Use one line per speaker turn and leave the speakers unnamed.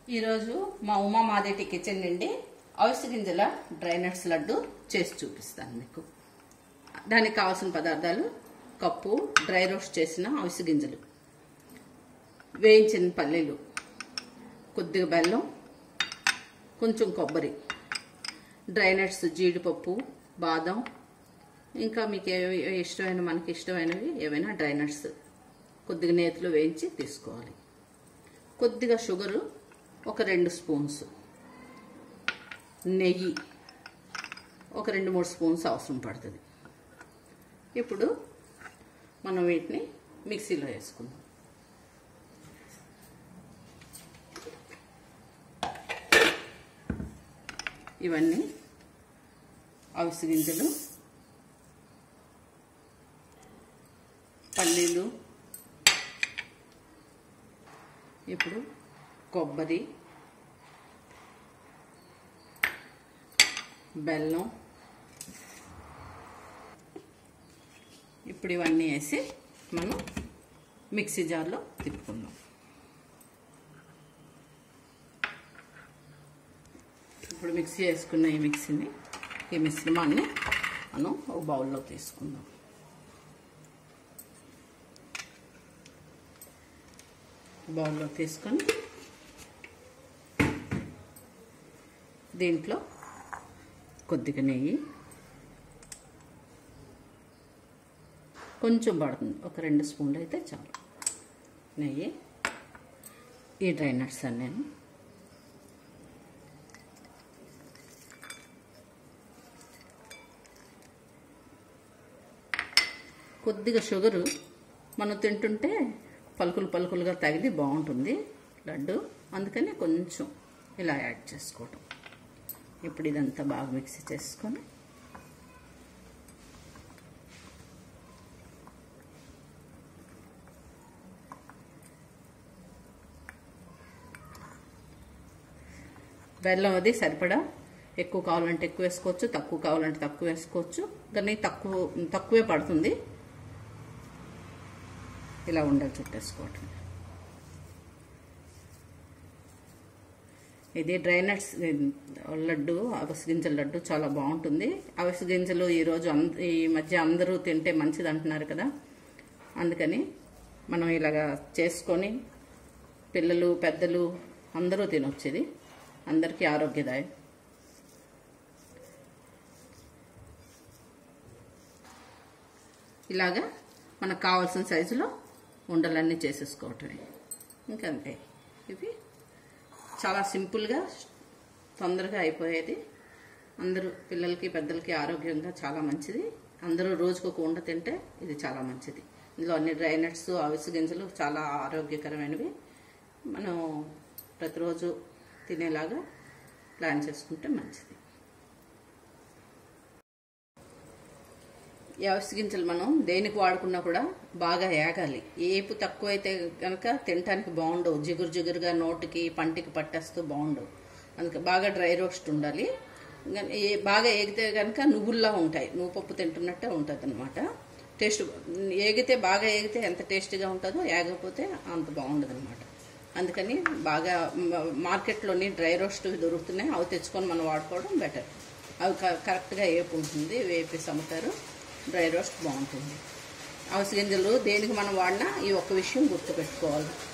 ఈరోజు మా ఉమా మాదేటి కిచెన్ నుండి అవిసె గింజల డ్రై నట్స్ లడ్డు చేసి చూపిస్తాను మీకు దానికి కావాల్సిన పదార్థాలు కప్పు డ్రై రోస్ట్ చేసిన అవిసె గింజలు వేయించిన పల్లీలు కొద్దిగా బెల్లం కొంచెం కొబ్బరి డ్రై నట్స్ జీడిపప్పు బాదం ఇంకా మీకు ఏవి ఇష్టమైన మనకి ఇష్టమైనవి ఏవైనా డ్రై నట్స్ కొద్దిగా నేతిలో వేయించి తీసుకోవాలి కొద్దిగా షుగరు ఒక రెండు స్పూన్స్ నెయ్యి ఒక రెండు మూడు స్పూన్స్ అవసరం పడుతుంది ఇప్పుడు మనం వీటిని మిక్సీలో వేసుకుందాం ఇవన్నీ అవిసె గింజలు పల్లీలు ఇప్పుడు కొబ్బరి బెల్లం ఇప్పుడు ఇవన్నీ వేసి మనం మిక్సీ జార్లో తిప్పుకుందాం ఇప్పుడు మిక్సీ వేసుకున్న ఈ మిక్సీని ఈ మిశ్రమాన్ని మనం ఒక బౌల్లో తీసుకుందాం బౌల్లో తీసుకొని దీంట్లో కొద్దిగా నెయ్యి కొంచెం పడుతుంది ఒక రెండు స్పూన్లు అయితే చాలు నెయ్యి ఈ డ్రై నట్స్ అని నేను కొద్దిగా షుగరు మనం తింటుంటే పలుకులు పలుకులుగా తగిలి బాగుంటుంది లడ్డు అందుకని కొంచెం ఇలా యాడ్ చేసుకోవటం ఇప్పుడు ఇదంతా బాగా మిక్సీ చేసుకొని బెల్లం అది సరిపడా ఎక్కువ కావాలంటే ఎక్కువ వేసుకోవచ్చు తక్కువ కావాలంటే తక్కువ వేసుకోవచ్చు కానీ తక్కువ తక్కువే పడుతుంది ఇలా ఉండలు చుట్టేసుకోవటం ఇది డ్రై నట్స్ లడ్డు అవిసె గింజల లడ్డు చాలా బాగుంటుంది అవిసె గింజలు ఈరోజు అంద ఈ మధ్య అందరూ తింటే మంచిది అంటున్నారు కదా అందుకని మనం ఇలాగా చేసుకొని పిల్లలు పెద్దలు అందరూ తినొచ్చేది అందరికీ ఆరోగ్యదాయం ఇలాగా మనకు కావాల్సిన సైజులో ఉండలన్నీ చేసేసుకోవటమే ఇంకంతే ఇవి చాలా సింపుల్గా తొందరగా అయిపోయేది అందరూ పిల్లలకి పెద్దలకి ఆరోగ్యంగా చాలా మంచిది అందరూ రోజుకు ఒక ఉండ తింటే ఇది చాలా మంచిది ఇందులో అన్ని డ్రై నట్స్ అవిసె గింజలు చాలా ఆరోగ్యకరమైనవి మనం ప్రతిరోజు తినేలాగా ప్లాన్ చేసుకుంటే మంచిది ఈ అవిసె గింజలు మనం దేనికి వాడుకున్నా కూడా బాగా ఏగాలి ఏపు తక్కువ అయితే కనుక తినడానికి బాగుండవు జిగురు జిగురుగా నోటికి పంటికి పట్టేస్తూ బాగుండవు అందుకే బాగా డ్రై రోస్ట్ ఉండాలి బాగా ఏగితే కనుక నువ్వుల్లా ఉంటాయి నువ్వు పప్పు తింటున్నట్టే ఉంటుంది అనమాట టేస్ట్ ఏగితే బాగా ఏగితే ఎంత టేస్టీగా ఉంటుందో ఏగకపోతే అంత బాగుండదు అనమాట అందుకని బాగా మార్కెట్లోని డ్రై రోస్ట్ దొరుకుతున్నాయి అవి తెచ్చుకొని మనం వాడుకోవడం బెటర్ అవి కరెక్ట్గా ఏపు ఉంటుంది వేపేసి అమ్ముతారు డ్రై రోస్ట్ బాగుంటుంది అవిసె గింజలు దేనికి మనం వాడినా ఈ ఒక్క విషయం గుర్తుపెట్టుకోవాలి